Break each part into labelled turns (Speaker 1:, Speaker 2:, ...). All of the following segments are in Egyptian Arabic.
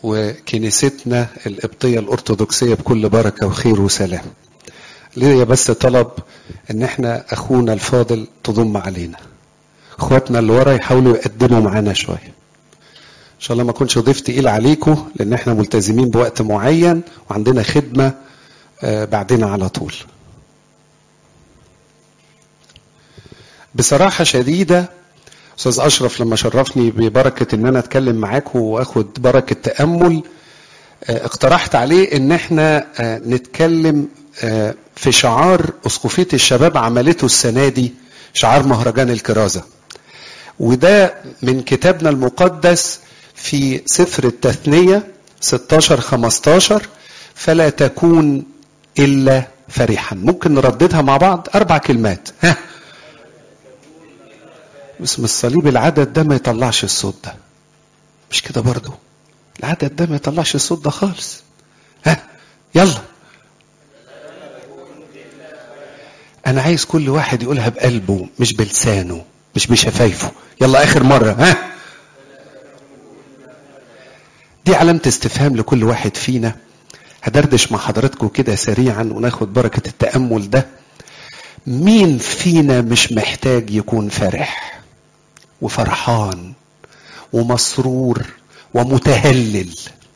Speaker 1: وكنيستنا القبطية الأرثوذكسية بكل بركة وخير وسلام ليا بس طلب ان احنا اخونا الفاضل تضم علينا اخواتنا اللي ورا يحاولوا يقدموا معانا شويه ان شاء الله ما اكونش ضيف تقيل عليكم لان احنا ملتزمين بوقت معين وعندنا خدمه آه، بعدنا على طول بصراحه شديده استاذ اشرف لما شرفني ببركه ان انا اتكلم معاكم واخد بركه تامل آه، اقترحت عليه ان احنا آه، نتكلم آه، في شعار اسقفيه الشباب عملته السنه دي شعار مهرجان الكرازه وده من كتابنا المقدس في سفر التثنيه 16 15 فلا تكون الا فرحا ممكن نرددها مع بعض اربع كلمات ها باسم الصليب العدد ده ما يطلعش الصوت ده مش كده برضو العدد ده ما يطلعش الصوت ده خالص ها يلا انا عايز كل واحد يقولها بقلبه مش بلسانه مش بشفايفه يلا اخر مره ها دي علامة استفهام لكل واحد فينا هدردش مع حضراتكم كده سريعا وناخد بركة التأمل ده مين فينا مش محتاج يكون فرح وفرحان ومسرور ومتهلل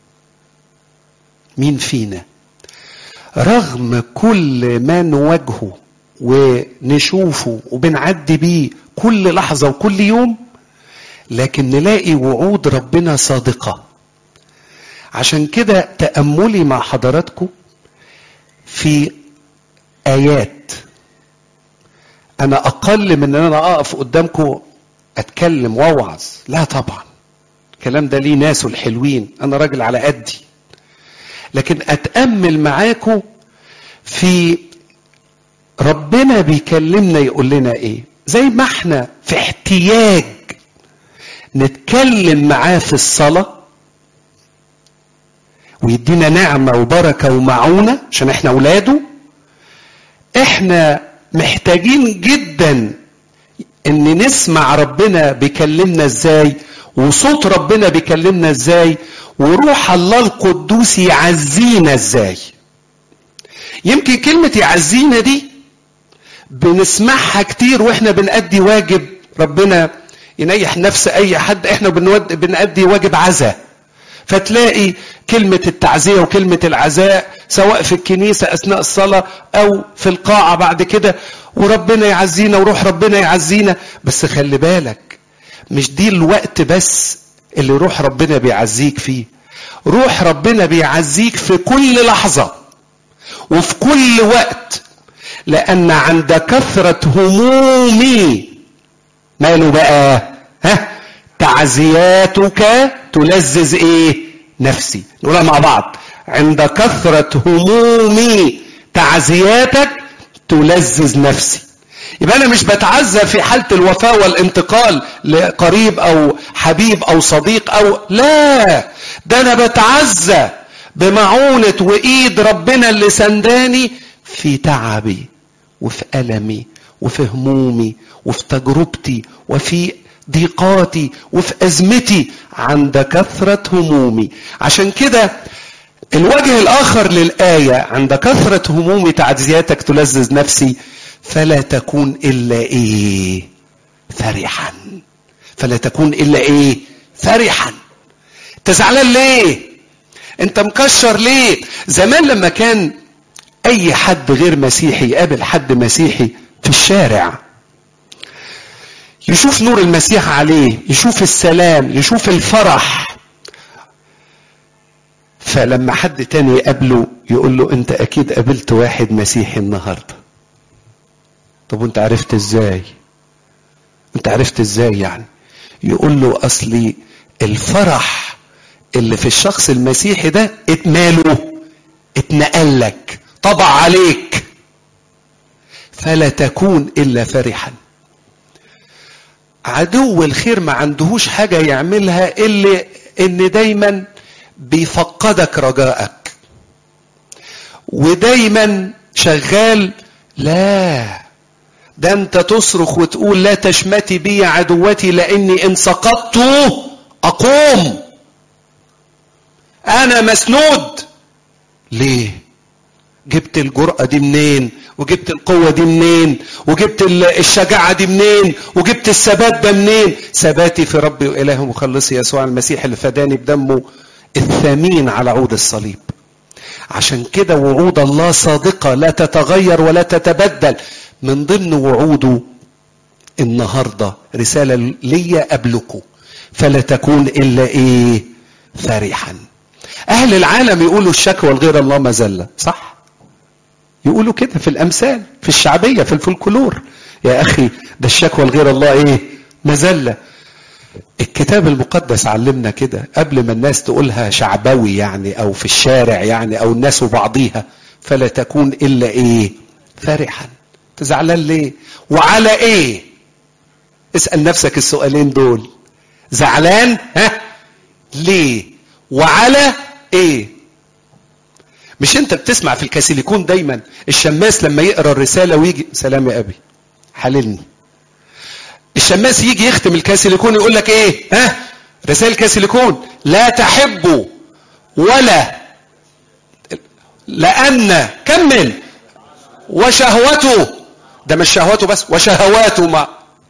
Speaker 1: مين فينا رغم كل ما نواجهه ونشوفه وبنعدي بيه كل لحظة وكل يوم لكن نلاقي وعود ربنا صادقة عشان كده تأملي مع حضراتكم في آيات أنا أقل من أن أنا أقف قدامكم أتكلم وأوعظ لا طبعا الكلام ده ليه ناسه الحلوين أنا راجل على قدي لكن أتأمل معاكم في ربنا بيكلمنا يقول لنا ايه زي ما احنا في احتياج نتكلم معاه في الصلاة ويدينا نعمة وبركة ومعونة عشان احنا اولاده احنا محتاجين جدا ان نسمع ربنا بيكلمنا ازاي وصوت ربنا بيكلمنا ازاي وروح الله القدوس يعزينا ازاي يمكن كلمة يعزينا دي بنسمعها كتير واحنا بنأدي واجب ربنا ينيح نفس اي حد احنا بنود بنأدي واجب عزاء فتلاقي كلمة التعزية وكلمة العزاء سواء في الكنيسة أثناء الصلاة أو في القاعة بعد كده وربنا يعزينا وروح ربنا يعزينا بس خلي بالك مش دي الوقت بس اللي روح ربنا بيعزيك فيه روح ربنا بيعزيك في كل لحظة وفي كل وقت لأن عند كثرة همومي ماله بقى ها تعزياتك تلذذ ايه نفسي نقولها مع بعض عند كثرة همومي تعزياتك تلذذ نفسي يبقى انا مش بتعزى في حالة الوفاة والانتقال لقريب او حبيب او صديق او لا ده انا بتعزى بمعونة وايد ربنا اللي سنداني في تعبي وفي ألمي وفي همومي وفي تجربتي وفي ضيقاتي وفي أزمتي عند كثرة همومي عشان كده الوجه الآخر للآية عند كثرة همومي تعزياتك تلذذ نفسي فلا تكون إلا إيه فرحا فلا تكون إلا إيه فرحا انت زعلان ليه انت مكشر ليه زمان لما كان اي حد غير مسيحي يقابل حد مسيحي في الشارع يشوف نور المسيح عليه يشوف السلام يشوف الفرح فلما حد تاني يقابله يقول له انت اكيد قابلت واحد مسيحي النهارده طب وانت عرفت ازاي انت عرفت ازاي يعني يقول له اصلي الفرح اللي في الشخص المسيحي ده اتماله اتنقل لك طبع عليك فلا تكون الا فرحا عدو الخير ما عندهوش حاجة يعملها إلا إن دايما بيفقدك رجائك ودايما شغال لا ده انت تصرخ وتقول لا تشمتي بي عدوتي لاني ان سقطت اقوم انا مسنود ليه جبت الجرأة دي منين وجبت القوة دي منين وجبت الشجاعة دي منين وجبت الثبات ده منين ثباتي في ربي وإله مخلصي يسوع المسيح اللي فداني بدمه الثمين على عود الصليب عشان كده وعود الله صادقة لا تتغير ولا تتبدل من ضمن وعوده النهاردة رسالة ليا قبلكم فلا تكون إلا إيه فرحا أهل العالم يقولوا الشكوى لغير الله مذلة صح يقولوا كده في الأمثال في الشعبية في الفلكلور يا أخي ده الشكوى لغير الله إيه مذلة الكتاب المقدس علمنا كده قبل ما الناس تقولها شعبوي يعني او في الشارع يعني او الناس وبعضيها فلا تكون الا ايه فرحا تزعلان ليه وعلى ايه اسال نفسك السؤالين دول زعلان ها ليه وعلى ايه مش انت بتسمع في الكاسيليكون دايما الشماس لما يقرا الرساله ويجي سلام يا ابي حللني الشماس يجي يختم الكاسيليكون يقول لك ايه ها رسائل الكاسيليكون لا تحبوا ولا لان كمل وشهوته ده مش شهوته بس وشهواته ما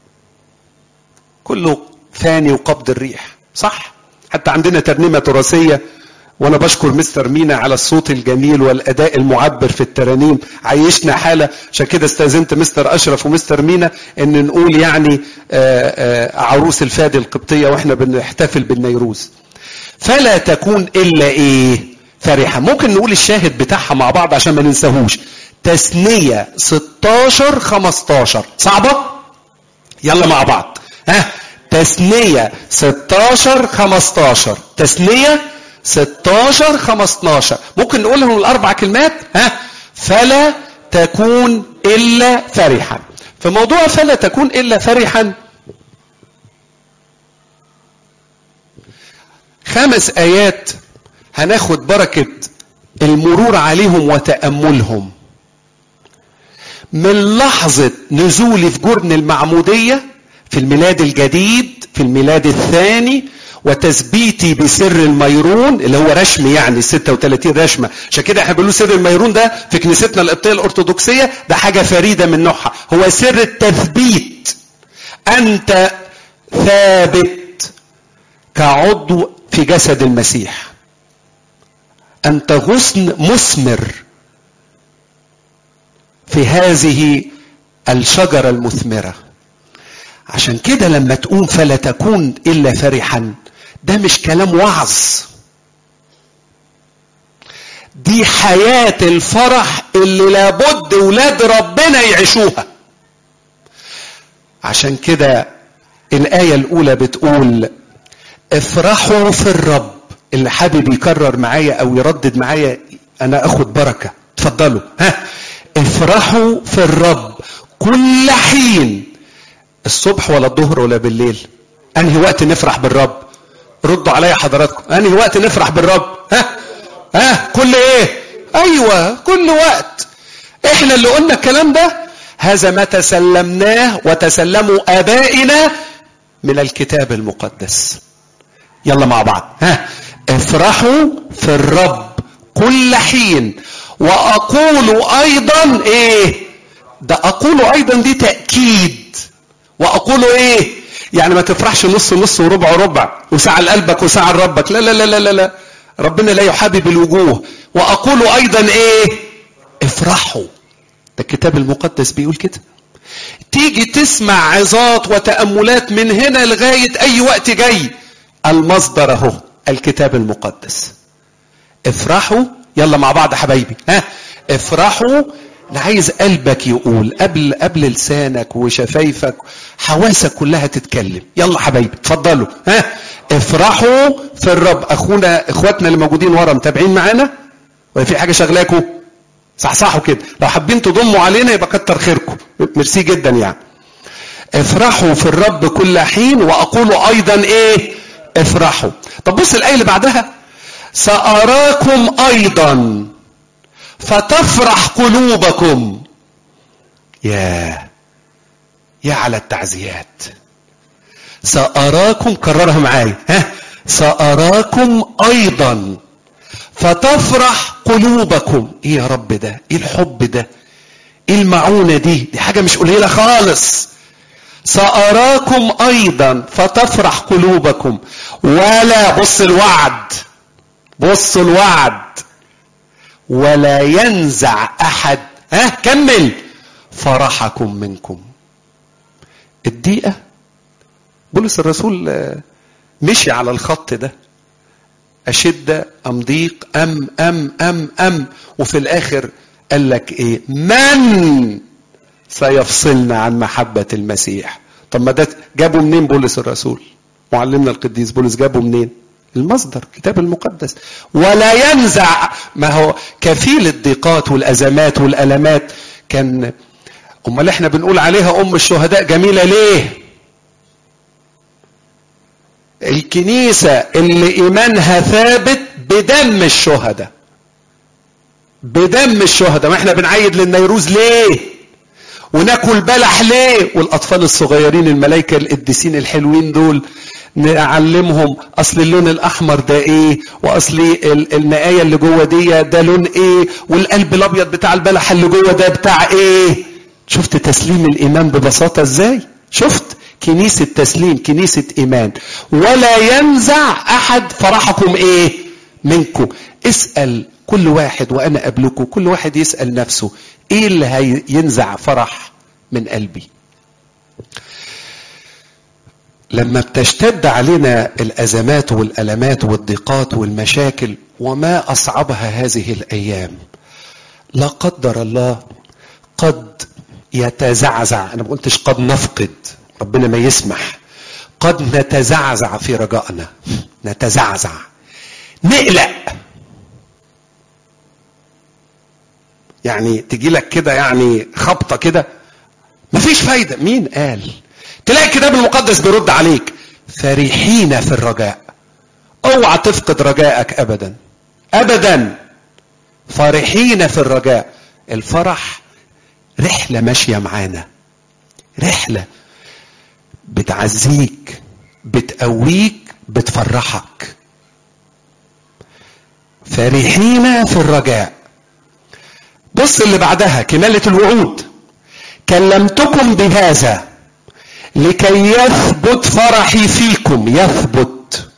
Speaker 1: كله فاني وقبض الريح صح حتى عندنا ترنيمه تراثيه وانا بشكر مستر مينا على الصوت الجميل والاداء المعبر في الترانيم عيشنا حاله عشان كده استاذنت مستر اشرف ومستر مينا ان نقول يعني آآ آآ عروس الفادي القبطيه واحنا بنحتفل بالنيروز فلا تكون الا ايه فرحه ممكن نقول الشاهد بتاعها مع بعض عشان ما ننساهوش تثنيه 16 15 صعبه يلا مع بعض ها تثنيه 16 15 تثنيه 16 15 ممكن نقولهم الاربع كلمات ها فلا تكون الا فرحا في موضوع فلا تكون الا فرحا خمس ايات هناخد بركه المرور عليهم وتاملهم من لحظه نزولي في جرن المعموديه في الميلاد الجديد في الميلاد الثاني وتثبيتي بسر الميرون اللي هو رشم يعني 36 رشمه عشان كده احنا بنقول سر الميرون ده في كنيستنا القبطيه الارثوذكسيه ده حاجه فريده من نوعها هو سر التثبيت انت ثابت كعضو في جسد المسيح انت غصن مثمر في هذه الشجره المثمره عشان كده لما تقوم فلا تكون الا فرحا ده مش كلام وعظ دي حياة الفرح اللي لابد ولاد ربنا يعيشوها عشان كده الآية الأولى بتقول افرحوا في الرب اللي حابب يكرر معايا أو يردد معايا أنا أخد بركة اتفضلوا ها افرحوا في الرب كل حين الصبح ولا الظهر ولا بالليل انهي وقت نفرح بالرب ردوا عليا حضراتكم انهي وقت نفرح بالرب ها ها كل ايه ايوه كل وقت احنا اللي قلنا الكلام ده هذا ما تسلمناه وتسلموا ابائنا من الكتاب المقدس يلا مع بعض ها افرحوا في الرب كل حين واقول ايضا ايه ده اقول ايضا دي تاكيد واقول ايه يعني ما تفرحش نص نص وربع ربع وساعة لقلبك وساعة لربك لا لا لا لا لا لا ربنا لا يحبب الوجوه واقول ايضا ايه افرحوا ده الكتاب المقدس بيقول كده تيجي تسمع عظات وتأملات من هنا لغاية أي وقت جاي المصدر أهو الكتاب المقدس افرحوا يلا مع بعض حبايبي ها افرحوا انا عايز قلبك يقول قبل قبل لسانك وشفايفك حواسك كلها تتكلم يلا حبايبي اتفضلوا ها افرحوا في الرب اخونا اخواتنا اللي موجودين ورا متابعين معانا ولا في حاجه شغلاكوا صحصحوا كده لو حابين تضموا علينا يبقى كتر خيركم ميرسي جدا يعني افرحوا في الرب كل حين واقول ايضا ايه افرحوا طب بص الايه اللي بعدها ساراكم ايضا فتفرح قلوبكم يا يا على التعزيات ساراكم كررها معايا ها ساراكم ايضا فتفرح قلوبكم ايه يا رب ده ايه الحب ده ايه المعونة دي دي حاجة مش قليلة خالص سأراكم أيضا فتفرح قلوبكم ولا بص الوعد بص الوعد ولا ينزع أحد ها كمل فرحكم منكم الدقيقة بولس الرسول مشي على الخط ده أشدة أم ضيق أم أم أم أم وفي الآخر قال لك إيه من سيفصلنا عن محبة المسيح طب ما ده جابوا منين بولس الرسول معلمنا القديس بولس جابوا منين المصدر الكتاب المقدس ولا ينزع ما هو كفيل الضيقات والأزمات والألمات كان امال احنا بنقول عليها ام الشهداء جميله ليه الكنيسه اللي ايمانها ثابت بدم الشهداء بدم الشهداء ما احنا بنعيد للنيروز ليه وناكل بلح ليه والاطفال الصغيرين الملائكه القديسين الحلوين دول نعلمهم اصل اللون الاحمر ده ايه واصل النقايه اللي جوه دي ده لون ايه والقلب الابيض بتاع البلح اللي جوه ده بتاع ايه شفت تسليم الايمان ببساطه ازاي شفت كنيسه تسليم كنيسه ايمان ولا ينزع احد فرحكم ايه منكم اسال كل واحد وانا قبلكم كل واحد يسال نفسه ايه اللي هينزع فرح من قلبي لما بتشتد علينا الازمات والالمات والضيقات والمشاكل وما اصعبها هذه الايام لا قدر الله قد يتزعزع انا ما قلتش قد نفقد ربنا ما يسمح قد نتزعزع في رجائنا نتزعزع نقلق يعني تجي لك كده يعني خبطه كده مفيش فايده مين قال تلاقي الكتاب المقدس بيرد عليك فرحين في الرجاء اوعى تفقد رجائك ابدا ابدا فرحين في الرجاء الفرح رحله ماشيه معانا رحله بتعزيك بتقويك بتفرحك فرحين في الرجاء بص اللي بعدها كمالة الوعود كلمتكم بهذا لكي يثبت فرحي فيكم يثبت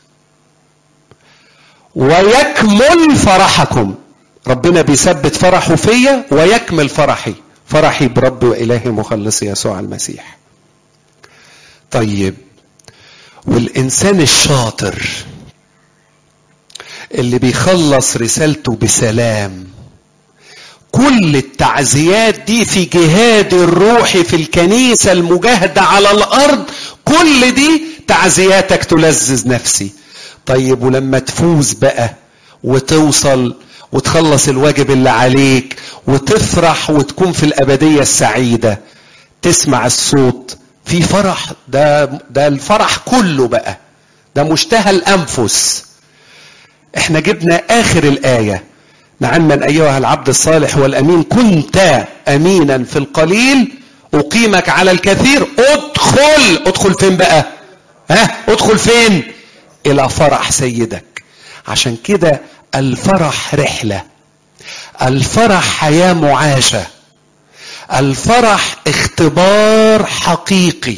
Speaker 1: ويكمل فرحكم ربنا بيثبت فرحه فيا ويكمل فرحي فرحي برب وإلهي مخلصي يسوع المسيح طيب والإنسان الشاطر اللي بيخلص رسالته بسلام كل التعزيات دي في جهاد الروحي في الكنيسة المجاهدة على الأرض كل دي تعزياتك تلذذ نفسي طيب ولما تفوز بقى وتوصل وتخلص الواجب اللي عليك وتفرح وتكون في الأبدية السعيدة تسمع الصوت في فرح ده ده الفرح كله بقى ده مشتهى الأنفس احنا جبنا آخر الآية نعما أيها العبد الصالح والأمين كنت أمينا في القليل أقيمك على الكثير ادخل ادخل فين بقى ها ادخل فين إلى فرح سيدك عشان كده الفرح رحلة الفرح حياة معاشة الفرح اختبار حقيقي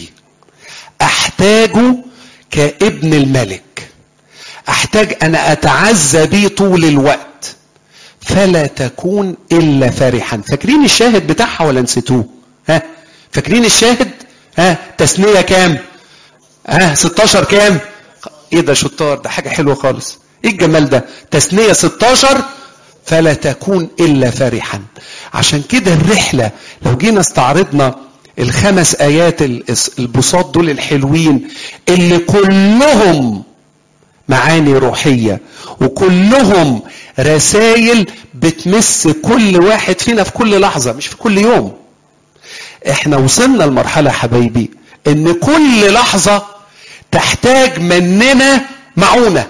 Speaker 1: احتاجه كابن الملك احتاج انا اتعزى بيه طول الوقت فلا تكون الا فرحا فاكرين الشاهد بتاعها ولا نسيتوه ها فاكرين الشاهد ها تثنيه كام ها 16 كام ايه ده شطار ده حاجه حلوه خالص ايه الجمال ده تثنيه 16 فلا تكون الا فرحا عشان كده الرحله لو جينا استعرضنا الخمس ايات البساط دول الحلوين اللي كلهم معاني روحيه وكلهم رسائل بتمس كل واحد فينا في كل لحظه مش في كل يوم احنا وصلنا لمرحله حبايبي ان كل لحظه تحتاج مننا معونه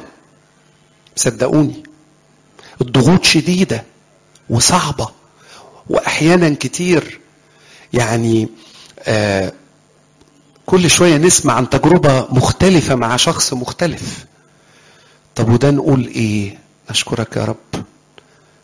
Speaker 1: صدقوني الضغوط شديده وصعبه واحيانا كتير يعني آه كل شويه نسمع عن تجربه مختلفه مع شخص مختلف طب وده نقول ايه نشكرك يا رب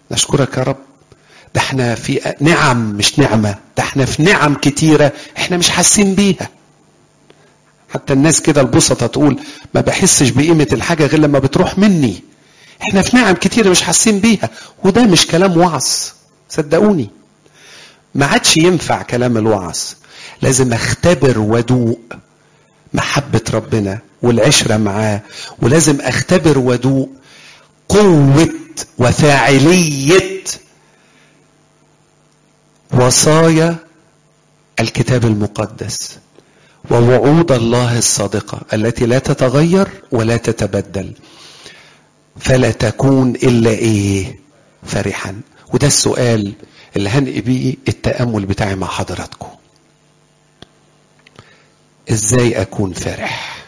Speaker 1: نشكرك يا رب ده احنا في نعم مش نعمة ده احنا في نعم كتيرة احنا مش حاسين بيها حتى الناس كده البسطة تقول ما بحسش بقيمة الحاجة غير لما بتروح مني احنا في نعم كتيرة مش حاسين بيها وده مش كلام وعظ صدقوني ما عادش ينفع كلام الوعظ لازم اختبر وادوق محبة ربنا والعشرة معاه ولازم اختبر وادوق قوة وفاعلية وصايا الكتاب المقدس ووعود الله الصادقة التي لا تتغير ولا تتبدل فلا تكون إلا إيه فرحا وده السؤال اللي هنقي بيه التأمل بتاعي مع حضراتكم ازاي اكون فرح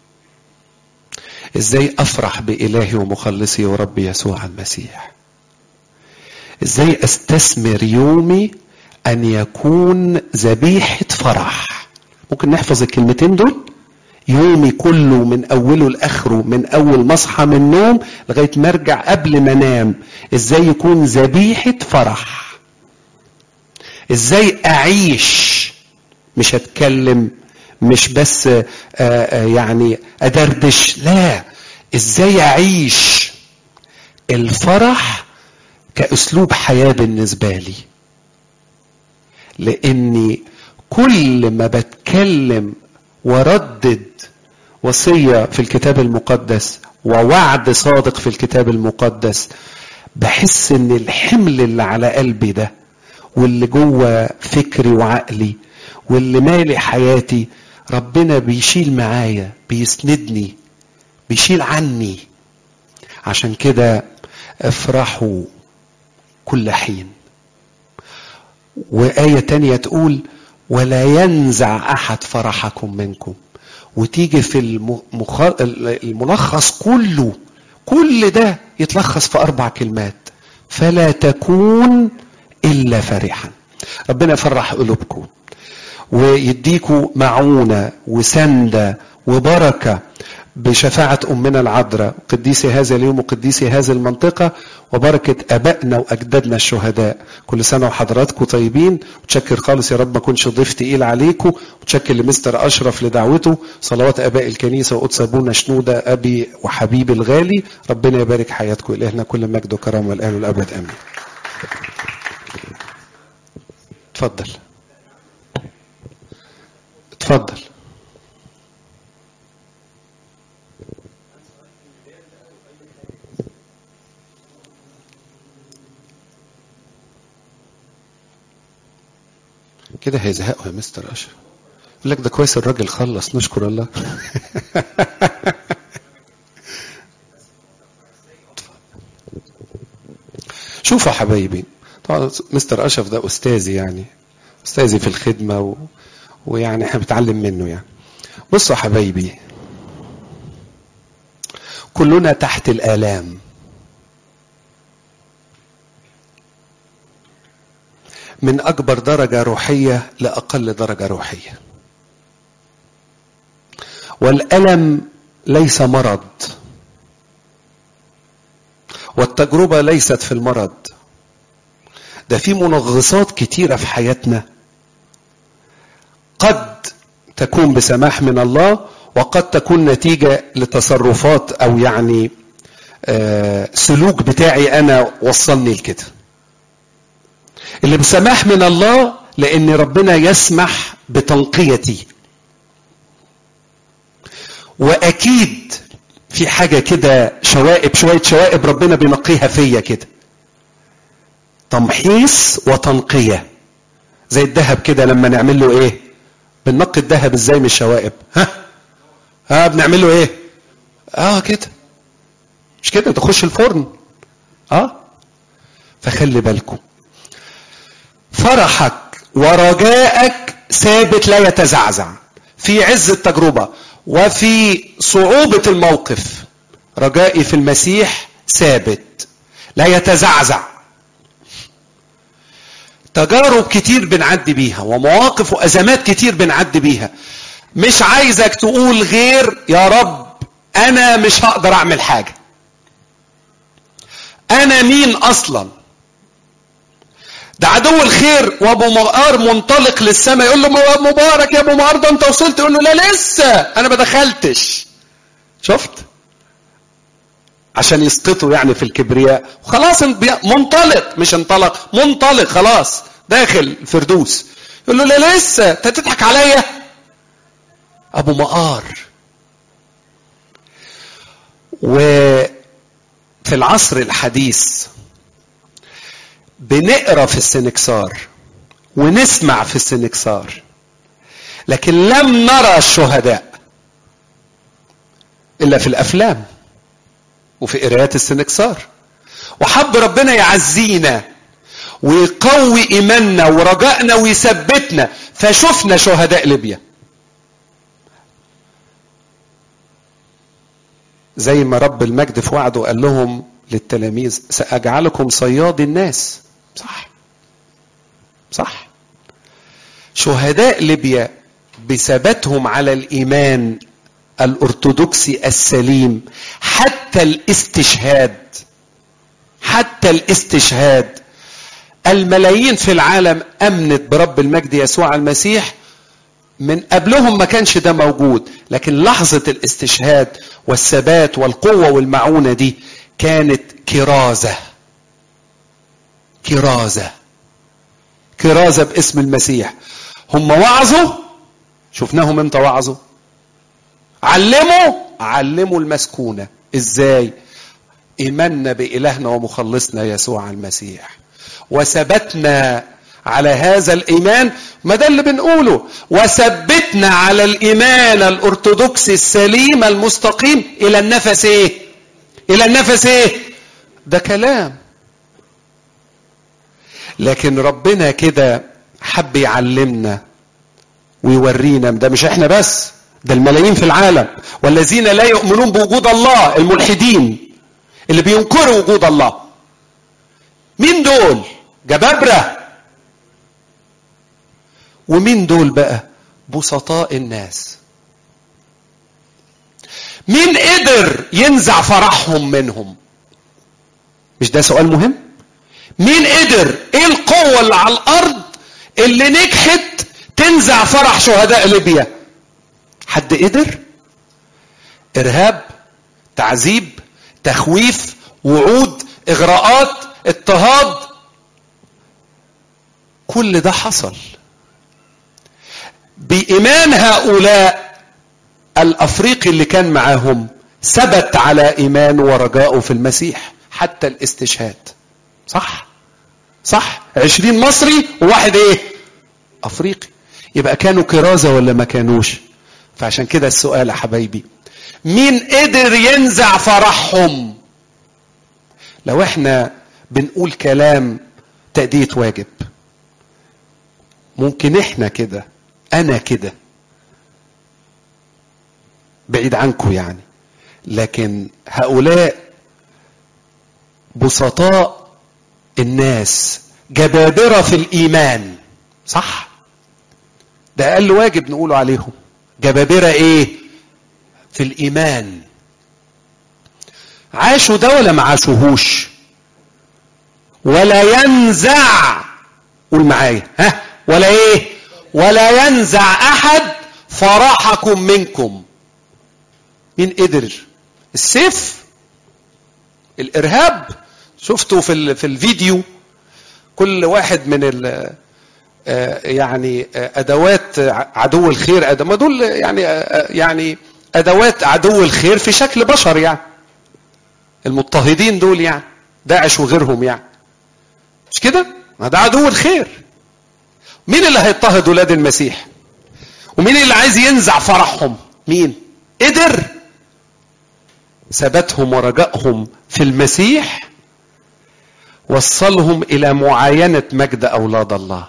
Speaker 1: ازاي افرح بإلهي ومخلصي وربي يسوع المسيح ازاي استثمر يومي ان يكون ذبيحة فرح ممكن نحفظ الكلمتين دول يومي كله من اوله لاخره من اول ما اصحى من النوم لغايه ما ارجع قبل ما انام ازاي يكون ذبيحه فرح ازاي اعيش مش اتكلم مش بس آآ آآ يعني ادردش لا ازاي اعيش الفرح كاسلوب حياه بالنسبه لي لاني كل ما بتكلم وردد وصيه في الكتاب المقدس ووعد صادق في الكتاب المقدس بحس ان الحمل اللي على قلبي ده واللي جوه فكري وعقلي واللي مالي حياتي ربنا بيشيل معايا بيسندني بيشيل عني عشان كده افرحوا كل حين وآية تانية تقول ولا ينزع أحد فرحكم منكم وتيجي في المخ... الملخص كله كل ده يتلخص في أربع كلمات فلا تكون إلا فرحا ربنا يفرح قلوبكم ويديكوا معونة وسندة وبركة بشفاعة أمنا العذراء قديسي هذا اليوم وقديسي هذه المنطقة وبركة أبائنا وأجدادنا الشهداء كل سنة وحضراتكم طيبين وتشكر خالص يا رب ما كنش ضيف تقيل عليكم وتشكر لمستر أشرف لدعوته صلوات أباء الكنيسة وقدس أبونا شنودة أبي وحبيبي الغالي ربنا يبارك حياتكم إلهنا كل مجد وكرم والآن والأبد آمين اتفضل اتفضل كده هيزهقوا يا مستر اشرف يقول لك ده كويس الراجل خلص نشكر الله شوفوا حبايبي طبعا مستر اشرف ده استاذي يعني استاذي في الخدمه و... ويعني احنا بنتعلم منه يعني بصوا يا حبايبي كلنا تحت الآلام من أكبر درجة روحية لأقل درجة روحية والألم ليس مرض والتجربة ليست في المرض ده في منغصات كتيرة في حياتنا قد تكون بسماح من الله وقد تكون نتيجة لتصرفات أو يعني آه سلوك بتاعي أنا وصلني لكده اللي بسماح من الله لأن ربنا يسمح بتنقيتي وأكيد في حاجة كده شوائب شوية شوائب ربنا بينقيها فيا كده تمحيص وتنقية زي الذهب كده لما نعمل له ايه بننقي الذهب ازاي من الشوائب ها ها بنعمل له ايه اه كده مش كده تخش الفرن اه فخلي بالكم فرحك ورجائك ثابت لا يتزعزع في عز التجربة وفي صعوبة الموقف رجائي في المسيح ثابت لا يتزعزع تجارب كتير بنعدي بيها ومواقف وأزمات كتير بنعدي بيها مش عايزك تقول غير يا رب أنا مش هقدر أعمل حاجة أنا مين أصلا ده عدو الخير وابو مقار منطلق للسماء يقول له مبارك يا ابو مقار ده انت وصلت يقول له لا لسه انا ما دخلتش شفت عشان يسقطوا يعني في الكبرياء خلاص منطلق مش انطلق منطلق خلاص داخل الفردوس يقول له لا لسه انت تضحك عليا ابو مقار وفي العصر الحديث بنقرا في السنكسار ونسمع في السنكسار لكن لم نرى الشهداء الا في الافلام وفي قراءات السنكسار وحب ربنا يعزينا ويقوي ايماننا ورجائنا ويثبتنا فشفنا شهداء ليبيا زي ما رب المجد في وعده قال لهم للتلاميذ ساجعلكم صياد الناس صح صح شهداء ليبيا بثباتهم على الايمان الارثوذكسي السليم حتى الاستشهاد حتى الاستشهاد الملايين في العالم امنت برب المجد يسوع المسيح من قبلهم ما كانش ده موجود لكن لحظة الاستشهاد والثبات والقوة والمعونة دي كانت كرازة كرازة كرازة باسم المسيح هم وعظوا شفناهم امتى وعظوا علموا علموا المسكونة ازاي ايماننا بإلهنا ومخلصنا يسوع المسيح وثبتنا على هذا الايمان ما ده اللي بنقوله وثبتنا على الايمان الارثوذكسي السليم المستقيم الى النفس ايه الى النفس ايه ده كلام لكن ربنا كده حب يعلمنا ويورينا ده مش احنا بس ده الملايين في العالم والذين لا يؤمنون بوجود الله الملحدين اللي بينكروا وجود الله مين دول جبابره ومين دول بقى بسطاء الناس مين قدر ينزع فرحهم منهم مش ده سؤال مهم مين قدر ايه القوة اللي على الارض اللي نجحت تنزع فرح شهداء ليبيا حد قدر ارهاب تعذيب تخويف وعود اغراءات اضطهاد كل ده حصل بإيمان هؤلاء الأفريقي اللي كان معاهم ثبت على إيمانه ورجائه في المسيح حتى الاستشهاد صح صح عشرين مصري وواحد ايه أفريقي يبقى كانوا كرازة ولا ما كانوش فعشان كده السؤال يا حبايبي مين قدر ينزع فرحهم لو احنا بنقول كلام تأدية واجب ممكن احنا كده انا كده بعيد عنكم يعني لكن هؤلاء بسطاء الناس جبابرة في الإيمان صح ده أقل واجب نقوله عليهم جبابرة إيه في الإيمان عاشوا ده ولا ما عاشوهوش ولا ينزع قول معايا ها ولا ايه ولا ينزع احد فرحكم منكم مين قدر السيف الارهاب شفتوا في في الفيديو كل واحد من ال يعني ادوات عدو الخير ما دول يعني يعني ادوات عدو الخير في شكل بشر يعني المضطهدين دول يعني داعش وغيرهم يعني مش كده ما ده عدو الخير مين اللي هيضطهد ولاد المسيح ومين اللي عايز ينزع فرحهم مين قدر ثباتهم ورجائهم في المسيح وصلهم الى معاينه مجد اولاد الله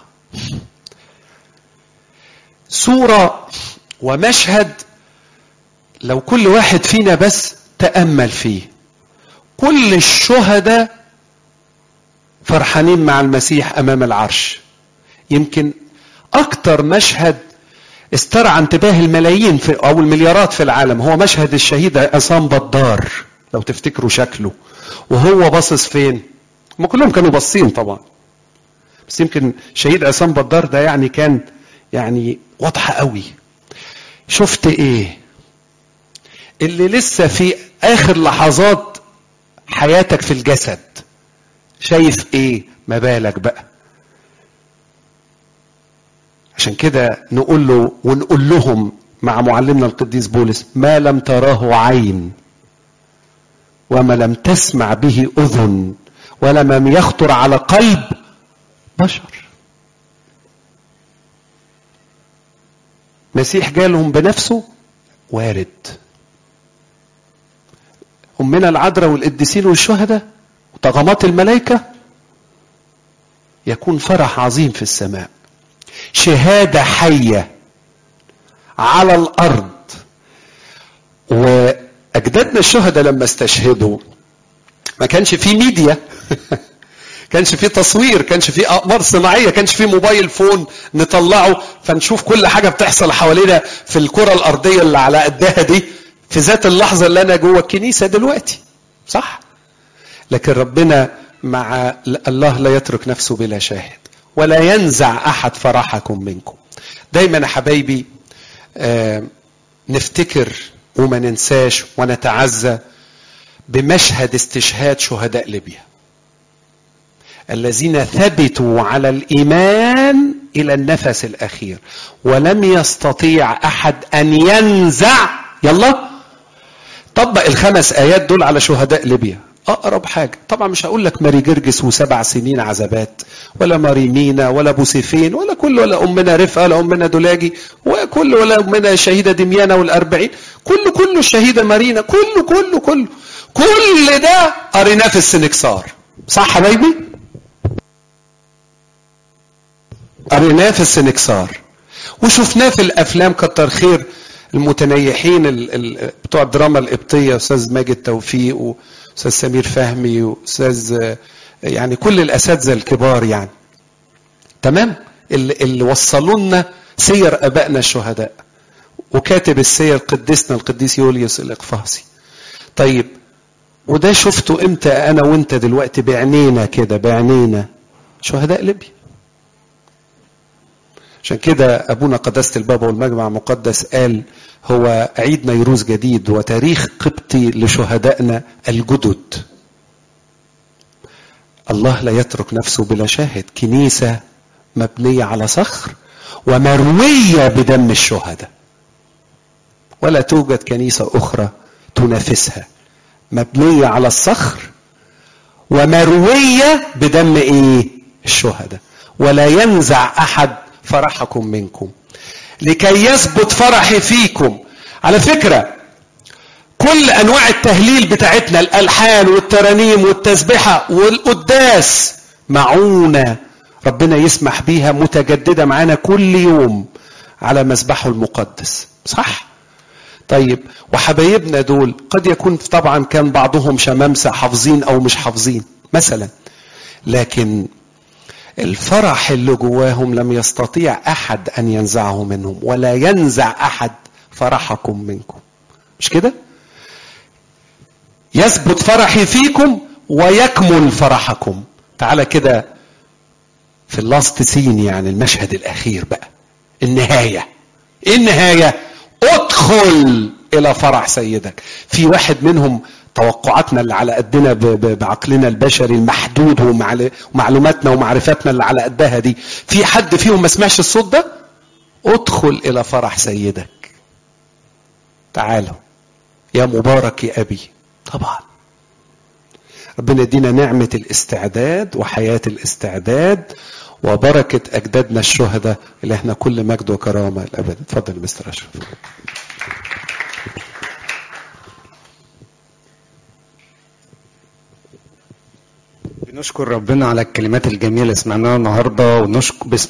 Speaker 1: صوره ومشهد لو كل واحد فينا بس تامل فيه كل الشهداء فرحانين مع المسيح امام العرش يمكن اكتر مشهد استرعى انتباه الملايين في او المليارات في العالم هو مشهد الشهيد عصام بدار لو تفتكروا شكله وهو باصص فين؟ هم كلهم كانوا باصين طبعا بس يمكن شهيد عصام بدار ده يعني كان يعني واضحة قوي شفت ايه اللي لسه في اخر لحظات حياتك في الجسد شايف ايه ما بالك بقى عشان كده نقول له ونقول لهم مع معلمنا القديس بولس ما لم تراه عين وما لم تسمع به اذن ولم يخطر على قلب بشر مسيح جالهم بنفسه وارد أمنا العذراء والقديسين والشهداء وطغمات الملائكة يكون فرح عظيم في السماء شهادة حية على الأرض وأجدادنا الشهداء لما استشهدوا ما كانش في ميديا كانش في تصوير كانش في اقمار صناعيه كانش في موبايل فون نطلعه فنشوف كل حاجه بتحصل حوالينا في الكره الارضيه اللي على قدها دي في ذات اللحظه اللي انا جوه الكنيسه دلوقتي صح لكن ربنا مع الله لا يترك نفسه بلا شاهد ولا ينزع احد فرحكم منكم دايما يا حبايبي آه نفتكر وما ننساش ونتعزى بمشهد استشهاد شهداء ليبيا الذين ثبتوا على الايمان الى النفس الاخير ولم يستطيع احد ان ينزع يلا طبق الخمس ايات دول على شهداء ليبيا اقرب حاجه طبعا مش هقول لك ماري جرجس وسبع سنين عذابات ولا ماري مينا ولا ابو سيفين ولا كل ولا امنا رفقه ولا امنا دولاجي وكل ولا امنا الشهيده دميانه والاربعين كله كله الشهيده مارينا كله كله كله كل ده قريناه في السنكسار صح حبايبي قريناه في السنكسار وشفناه في الافلام كتر خير المتنيحين ال ال بتوع الدراما القبطيه استاذ ماجد توفيق واستاذ سمير فهمي واستاذ يعني كل الاساتذه الكبار يعني تمام اللي, اللي وصلوا لنا سير ابائنا الشهداء وكاتب السير قديسنا القديس يوليوس الاقفاصي طيب وده شفته امتى انا وانت دلوقتي بعينينا كده بعينينا شهداء ليبيا عشان كده ابونا قداسه البابا والمجمع المقدس قال هو عيد نيروز جديد وتاريخ قبطي لشهدائنا الجدد الله لا يترك نفسه بلا شاهد كنيسه مبنيه على صخر ومرويه بدم الشهداء ولا توجد كنيسه اخرى تنافسها مبنيه على الصخر ومرويه بدم ايه الشهداء ولا ينزع احد فرحكم منكم لكي يثبت فرحي فيكم على فكرة كل أنواع التهليل بتاعتنا الألحان والترانيم والتسبحة والقداس معونة ربنا يسمح بيها متجددة معانا كل يوم على مذبحه المقدس صح؟ طيب وحبايبنا دول قد يكون طبعا كان بعضهم شمامسة حافظين أو مش حافظين مثلا لكن الفرح اللي جواهم لم يستطيع احد ان ينزعه منهم ولا ينزع احد فرحكم منكم مش كده يثبت فرحي فيكم ويكمل فرحكم تعالى كده في اللاست سين يعني المشهد الاخير بقى النهايه ايه النهايه ادخل الى فرح سيدك في واحد منهم توقعاتنا اللي على قدنا بعقلنا البشري المحدود ومعلوماتنا ومعرفتنا اللي على قدها دي في حد فيهم ما سمعش الصوت ده ادخل الى فرح سيدك تعالوا يا مبارك يا ابي طبعا ربنا يدينا نعمة الاستعداد وحياة الاستعداد وبركة أجدادنا الشهداء اللي احنا كل مجد وكرامة الأبد اتفضل مستر أشرف
Speaker 2: بنشكر ربنا على الكلمات الجميلة اللي سمعناها النهارده ونشكر بسم